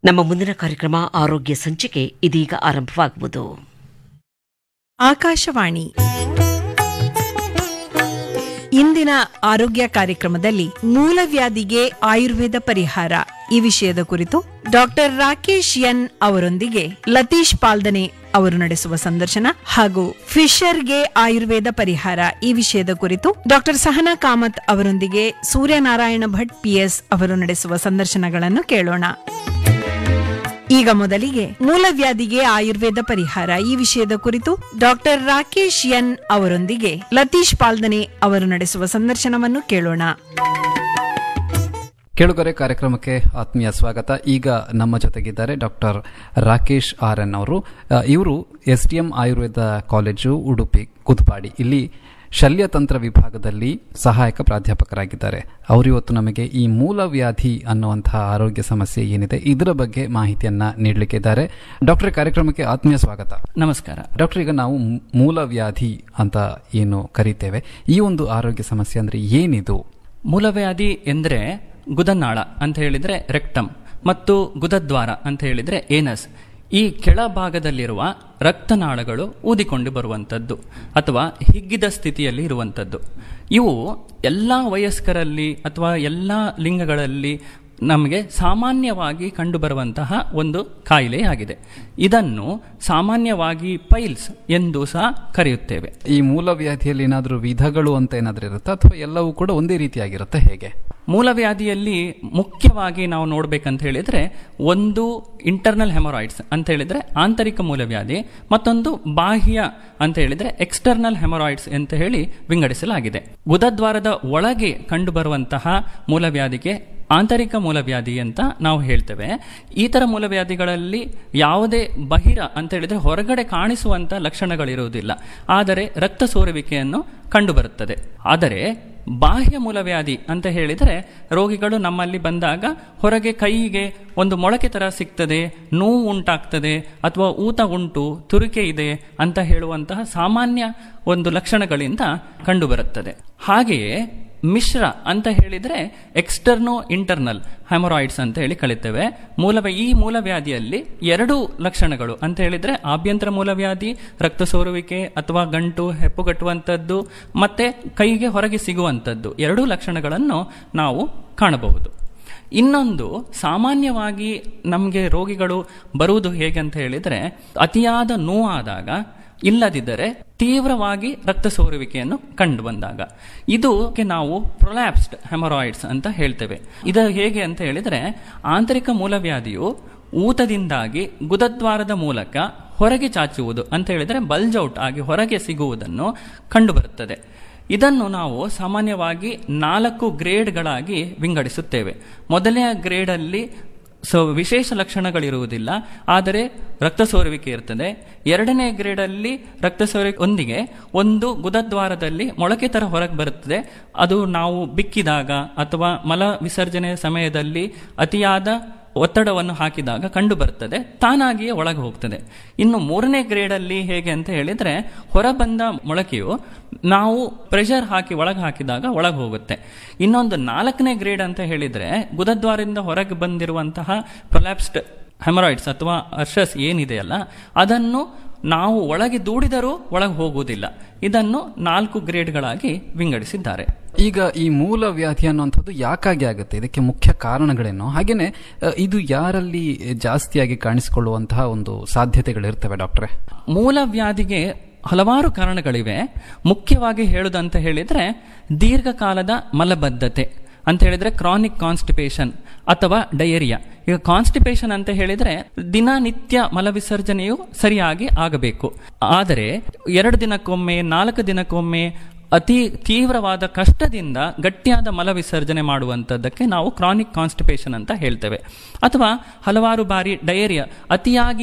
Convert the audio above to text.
ನಮ್ಮ ಮುಂದಿನ ಕಾರ್ಯಕ್ರಮ ಆರೋಗ್ಯ ಸಂಚಿಕೆ ಇದೀಗ ಆರಂಭವಾಗುವುದು ಆಕಾಶವಾಣಿ ಇಂದಿನ ಆರೋಗ್ಯ ಕಾರ್ಯಕ್ರಮದಲ್ಲಿ ಮೂಲವ್ಯಾಧಿಗೆ ಆಯುರ್ವೇದ ಪರಿಹಾರ ಈ ವಿಷಯದ ಕುರಿತು ಡಾಕ್ಟರ್ ರಾಕೇಶ್ ಎನ್ ಅವರೊಂದಿಗೆ ಲತೀಶ್ ಪಾಲ್ದನೆ ಅವರು ನಡೆಸುವ ಸಂದರ್ಶನ ಹಾಗೂ ಫಿಶರ್ಗೆ ಆಯುರ್ವೇದ ಪರಿಹಾರ ಈ ವಿಷಯದ ಕುರಿತು ಡಾಕ್ಟರ್ ಸಹನಾ ಕಾಮತ್ ಅವರೊಂದಿಗೆ ಸೂರ್ಯನಾರಾಯಣ ಭಟ್ ಪಿಎಸ್ ಅವರು ನಡೆಸುವ ಸಂದರ್ಶನಗಳನ್ನು ಕೇಳೋಣ ಈಗ ಮೊದಲಿಗೆ ಮೂಲವ್ಯಾಧಿಗೆ ಆಯುರ್ವೇದ ಪರಿಹಾರ ಈ ವಿಷಯದ ಕುರಿತು ಡಾಕ್ಟರ್ ರಾಕೇಶ್ ಎನ್ ಅವರೊಂದಿಗೆ ಲತೀಶ್ ಪಾಲ್ದನೆ ಅವರು ನಡೆಸುವ ಸಂದರ್ಶನವನ್ನು ಕೇಳೋಣ ಕೇಳುಗರೆ ಕಾರ್ಯಕ್ರಮಕ್ಕೆ ಆತ್ಮೀಯ ಸ್ವಾಗತ ಈಗ ನಮ್ಮ ಜೊತೆಗಿದ್ದಾರೆ ಡಾಕ್ಟರ್ ರಾಕೇಶ್ ಆರ್ ಎನ್ ಅವರು ಅ, ಇವರು S D M Ayurveda college Udupi Kuthpady ಇಲ್ಲಿ ಶಲ್ಯತಂತ್ರ ವಿಭಾಗದಲ್ಲಿ ಸಹಾಯಕ ಪ್ರಾಧ್ಯಾಪಕರಾಗಿದ್ದಾರೆ ಅವರು ಇವತ್ತು ನಮಗೆ ಈ ಮೂಲವ್ಯಾಧಿ ಅನ್ನುವಂತಹ ಆರೋಗ್ಯ ಸಮಸ್ಯೆ ಏನಿದೆ ಇದರ ಬಗ್ಗೆ ಮಾಹಿತಿಯನ್ನ ನೀಡಲಿಕ್ಕಿದ್ದಾರೆ ಡಾಕ್ಟರ್ ಕಾರ್ಯಕ್ರಮಕ್ಕೆ ಆತ್ಮೀಯ ಸ್ವಾಗತ ನಮಸ್ಕಾರ ಡಾಕ್ಟರ್ ಈಗ ನಾವು ಮೂ- ಮೂಲವ್ಯಾಧಿ ಅಂತ ಏನು ಕರಿತೇವೆ ಈ ಒಂದು ಆರೋಗ್ಯ ಸಮಸ್ಯೆ ಅಂದ್ರೆ ಏನಿದು ಮೂಲವ್ಯಾಧಿ ಎಂದರೆ ಗುದನಾಳ ಅಂತ ಹೇಳಿದ್ರೆ ರೆಕ್ಟಮ್ ಮತ್ತು ಗುದದ್ವಾರ ಅಂತ ಹೇಳಿದ್ರೆ ಏನಸ್ ಈ ಕೆಳಭಾಗದಲ್ಲಿರುವ ರಕ್ತನಾಳಗಳು ಊದಿಕೊಂಡು ಬರುವಂಥದ್ದು ಅಥವಾ ಹಿಗ್ಗಿದ ಸ್ಥಿತಿಯಲ್ಲಿ ಇರುವಂಥದ್ದು ಇವು ಎಲ್ಲ ವಯಸ್ಕರಲ್ಲಿ ಅಥವಾ ಎಲ್ಲ ಲಿಂಗಗಳಲ್ಲಿ ನಮಗೆ ಸಾಮಾನ್ಯವಾಗಿ ಕಂಡುಬರುವಂತಹ ಒಂದು ಕಾಯಿಲೆಯಾಗಿದೆ ಇದನ್ನು ಸಾಮಾನ್ಯವಾಗಿ ಪೈಲ್ಸ್ ಎಂದು ಸಹ ಕರೆಯುತ್ತೇವೆ ಈ ಮೂಲವ್ಯಾಧಿಯಲ್ಲಿ ಏನಾದರೂ ವಿಧಗಳು ಅಂತ ಏನಾದರೂ ಇರುತ್ತಾ ಅಥವಾ ಎಲ್ಲವೂ ಕೂಡ ಒಂದೇ ರೀತಿಯಾಗಿರುತ್ತೆ ಹೇಗೆ ಮೂಲವ್ಯಾಧಿಯಲ್ಲಿ ಮುಖ್ಯವಾಗಿ ನಾವು ನೋಡ್ಬೇಕಂತ ಹೇಳಿದ್ರೆ ಒಂದು ಇಂಟರ್ನಲ್ ಹೆಮರಾಯ್ಡ್ಸ್ ಅಂತ ಹೇಳಿದ್ರೆ ಆಂತರಿಕ ಮೂಲವ್ಯಾಧಿ ಮತ್ತೊಂದು ಬಾಹ್ಯ ಅಂತ ಹೇಳಿದ್ರೆ ಎಕ್ಸ್ಟರ್ನಲ್ ಹೆಮರಾಯ್ಡ್ಸ್ ಅಂತ ಹೇಳಿ ವಿಂಗಡಿಸಲಾಗಿದೆ ಗುದದ್ವಾರದ ಒಳಗೆ ಕಂಡುಬರುವಂತಹ ಮೂಲವ್ಯಾಧಿಗೆ ಆಂತರಿಕ ಮೂಲವ್ಯಾಧಿ ಅಂತ ನಾವು ಹೇಳ್ತೇವೆ ಈ ತರ ಮೂಲವ್ಯಾಧಿಗಳಲ್ಲಿ ಯಾವುದೇ ಬಹಿರ ಅಂತ ಹೇಳಿದ್ರೆ ಹೊರಗಡೆ ಕಾಣಿಸುವಂತ ಲಕ್ಷಣಗಳಿರುವುದಿಲ್ಲ ಆದರೆ ರಕ್ತ ಸೋರುವಿಕೆಯನ್ನು ಕಂಡುಬರುತ್ತದೆ ಆದರೆ ಬಾಹ್ಯ ಮೂಲವ್ಯಾಧಿ ಅಂತ ಹೇಳಿದರೆ ರೋಗಿಗಳು ನಮ್ಮಲ್ಲಿ ಬಂದಾಗ ಹೊರಗೆ ಕೈಗೆ ಒಂದು ಮೊಳಕೆ ತರ ಸಿಗ್ತದೆ ನೋವು ಉಂಟಾಗ್ತದೆ ಅಥವಾ ಊತ ಉಂಟು ತುರಿಕೆ ಇದೆ ಅಂತ ಹೇಳುವಂತಹ ಸಾಮಾನ್ಯ ಒಂದು ಲಕ್ಷಣಗಳಿಂದ ಕಂಡುಬರುತ್ತದೆ ಹಾಗೆಯೇ ಮಿಶ್ರ ಅಂತ ಹೇಳಿದ್ರೆ ಎಕ್ಸ್ಟರ್ನೋ ಇಂಟರ್ನಲ್ ಹ್ಯಾಮರಾಯ್ಡ್ಸ್ ಅಂತ ಹೇಳಿ ಕಲಿತೇವೆ ಮೂಲವ ಈ ಮೂಲವ್ಯಾಧಿಯಲ್ಲಿ ಎರಡು ಲಕ್ಷಣಗಳು ಅಂತ ಹೇಳಿದ್ರೆ ಆಭ್ಯಂತರ ಮೂಲವ್ಯಾಧಿ ರಕ್ತ ಸೋರುವಿಕೆ ಅಥವಾ ಗಂಟು ಹೆಪ್ಪುಗಟ್ಟುವಂಥದ್ದು ಮತ್ತೆ ಕೈಗೆ ಹೊರಗೆ ಸಿಗುವಂಥದ್ದು ಎರಡೂ ಲಕ್ಷಣಗಳನ್ನು ನಾವು ಕಾಣಬಹುದು ಇನ್ನೊಂದು ಸಾಮಾನ್ಯವಾಗಿ ನಮಗೆ ರೋಗಿಗಳು ಬರುವುದು ಹೇಗೆ ಅಂತ ಹೇಳಿದ್ರೆ ಅತಿಯಾದ ನೋವಾದಾಗ ಇಲ್ಲದಿದ್ದರೆ ತೀವ್ರವಾಗಿ ರಕ್ತ ಸೋರುವಿಕೆಯನ್ನು ಕಂಡು ಬಂದಾಗ ಇದು ನಾವು ಪ್ರೊಲ್ಯಾಪ್ಸ್ಡ್ ಹೆಮರಾಯ್ಡ್ಸ್ ಅಂತ ಹೇಳ್ತೇವೆ ಇದು ಹೇಗೆ ಅಂತ ಹೇಳಿದ್ರೆ ಆಂತರಿಕ ಮೂಲವ್ಯಾಧಿಯು ಊತದಿಂದಾಗಿ ಗುದದ್ವಾರದ ಮೂಲಕ ಹೊರಗೆ ಚಾಚುವುದು ಅಂತ ಹೇಳಿದ್ರೆ ಬಲ್ಜೌಟ್ ಆಗಿ ಹೊರಗೆ ಸಿಗುವುದನ್ನು ಕಂಡುಬರುತ್ತದೆ ಇದನ್ನು ನಾವು ಸಾಮಾನ್ಯವಾಗಿ ನಾಲ್ಕು ಗ್ರೇಡ್ಗಳಾಗಿ ವಿಂಗಡಿಸುತ್ತೇವೆ ಮೊದಲನೆಯ ಗ್ರೇಡಲ್ಲಿ ಸೊ ವಿಶೇಷ ಲಕ್ಷಣಗಳಿರುವುದಿಲ್ಲ ಆದರೆ ರಕ್ತ ಸೋರುವಿಕೆ ಇರ್ತದೆ ಎರಡನೇ ಗ್ರೇಡಲ್ಲಿ ರಕ್ತ ಸೋರುವಿಕೆ ಒಂದಿಗೆ ಒಂದು ಗುದದ್ವಾರದಲ್ಲಿ ಮೊಳಕೆ ತರ ಹೊರಗೆ ಬರುತ್ತದೆ ಅದು ನಾವು ಬಿಕ್ಕಿದಾಗ ಅಥವಾ ಮಲ ವಿಸರ್ಜನೆ ಸಮಯದಲ್ಲಿ ಅತಿಯಾದ ಒತ್ತಡವನ್ನು ಹಾಕಿದಾಗ ಕಂಡು ಬರ್ತದೆ ತಾನಾಗಿಯೇ ಒಳಗೆ ಹೋಗ್ತದೆ ಇನ್ನು ಮೂರನೇ ಗ್ರೇಡಲ್ಲಿ ಹೇಗೆ ಅಂತ ಹೇಳಿದ್ರೆ ಹೊರಬಂದ ಮೊಳಕೆಯು ನಾವು ಪ್ರೆಷರ್ ಹಾಕಿ ಒಳಗೆ ಹಾಕಿದಾಗ ಒಳಗೆ ಹೋಗುತ್ತೆ ಇನ್ನೊಂದು ನಾಲ್ಕನೇ ಗ್ರೇಡ್ ಅಂತ ಹೇಳಿದ್ರೆ ಗುದದ್ವಾರದಿಂದ ಹೊರಗೆ ಬಂದಿರುವಂತಹ ಪ್ರೊಲ್ಯಾಪ್ಸ್ಡ್ ಹೆಮರಾಯ್ಡ್ಸ್ ಅಥವಾ ಅರ್ಷಸ್ ಏನಿದೆಯಲ್ಲ ಅದನ್ನು ನಾವು ಒಳಗೆ ದೂಡಿದರೂ ಒಳಗೆ ಹೋಗುವುದಿಲ್ಲ ಇದನ್ನು ನಾಲ್ಕು ಗ್ರೇಡ್ಗಳಾಗಿ ವಿಂಗಡಿಸಿದ್ದಾರೆ ಈಗ ಈ ಮೂಲವ್ಯಾಧಿ ಅನ್ನುವಂಥದ್ದು ಯಾಕಾಗಿ ಆಗುತ್ತೆ ಇದಕ್ಕೆ ಮುಖ್ಯ ಕಾರಣಗಳೇನು ಹಾಗೇನೆ ಅ, ಇದು ಯಾರಲ್ಲಿ ಜಾಸ್ತಿಯಾಗಿ ಕಾಣಿಸಿಕೊಳ್ಳುವಂತಹ ಒಂದು ಸಾಧ್ಯತೆಗಳಿರ್ತವೆ ಡಾಕ್ಟ್ರೆ ಮೂಲವ್ಯಾಧಿಗೆ ಹಲವಾರು ಕಾರಣಗಳಿವೆ ಮುಖ್ಯವಾಗಿ ಹೇಳುದಂತ ಹೇಳಿದ್ರೆ ದೀರ್ಘಕಾಲದ ಮಲಬದ್ಧತೆ ಅಂತ ಹೇಳಿದ್ರೆ ಕ್ರಾನಿಕ್ ಕಾನ್ಸ್ಟಿಪೇಷನ್ ಅಥವಾ ಡಯೇರಿಯಾ ಈಗ ಕಾನ್ಸ್ಟಿಪೇಷನ್ ಅಂತ ಹೇಳಿದ್ರೆ ದಿನನಿತ್ಯ ಮಲವಿಸರ್ಜನೆಯು ಸರಿಯಾಗಿ ಆಗಬೇಕು ಆದರೆ ಎರಡು ದಿನಕ್ಕೊಮ್ಮೆ ನಾಲ್ಕು ದಿನಕ್ಕೊಮ್ಮೆ ಅತಿ ತೀವ್ರವಾದ ಕಷ್ಟದಿಂದ ಗಟ್ಟಿಯಾದ ಮಲ ವಿಸರ್ಜನೆ ಮಾಡುವಂಥದ್ದಕ್ಕೆ ನಾವು ಕ್ರಾನಿಕ್ ಕಾನ್ಸ್ಟಿಪೇಷನ್ ಅಂತ ಹೇಳ್ತೇವೆ ಅಥವಾ ಹಲವಾರು ಬಾರಿ ಡಯೇರಿಯಾ ಅತಿಯಾಗಿ